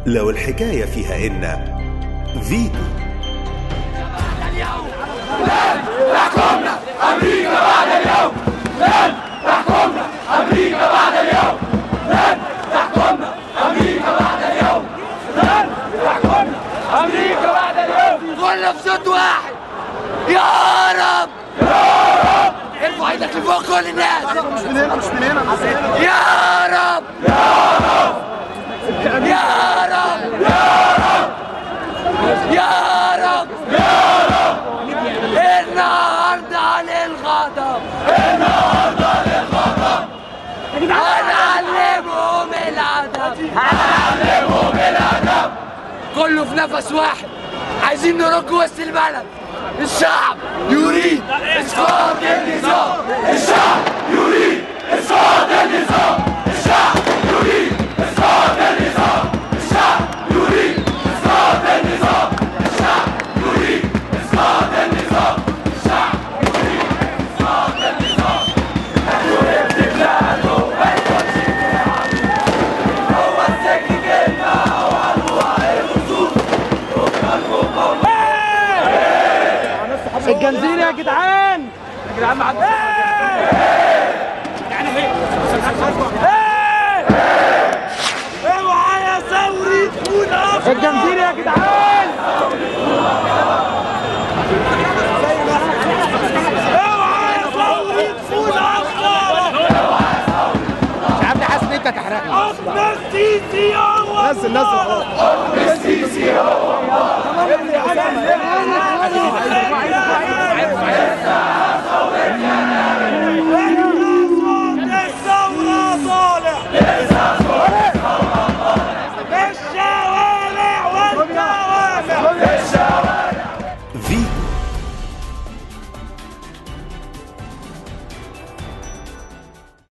لو الحكاية فيها إن فيتو تحكمنا امريكا بعد اليوم لن تحكمنا امريكا بعد اليوم لن تحكمنا امريكا بعد اليوم لن تحكمنا امريكا بعد اليوم كلنا في صوت واحد يا رب يا رب ارفع ايدك لفوق كل الناس مش من هنا مش من هنا مش من هنا يا رب يا رب يا رب يا رب يا رب النهارده للغضب النهارده للغضب هنعلمهم الادب هنعلمهم الادب كله في نفس واحد عايزين نرج وسط البلد الشعب يريد اسقاط النظام الشعب يريد اسقاط النظام الشعب يريد اسقاط النظام الشعب يريد اسقاط النظام الشعب يريد اسقاط النظام الشعب يريد اسقاط النظام يريد استقلاله هو السجن كلمة وعنوان الوصول الجنزير يا جدعان يا جدعان ما اوعى يا ثوري تكون افضل الجنزير يا جدعان اوعى يا ثوري تكون افضل مش عارف حاسس ان انت تحرقني حكم السيسي هو نزل نزل خلاص حكم السيسي هو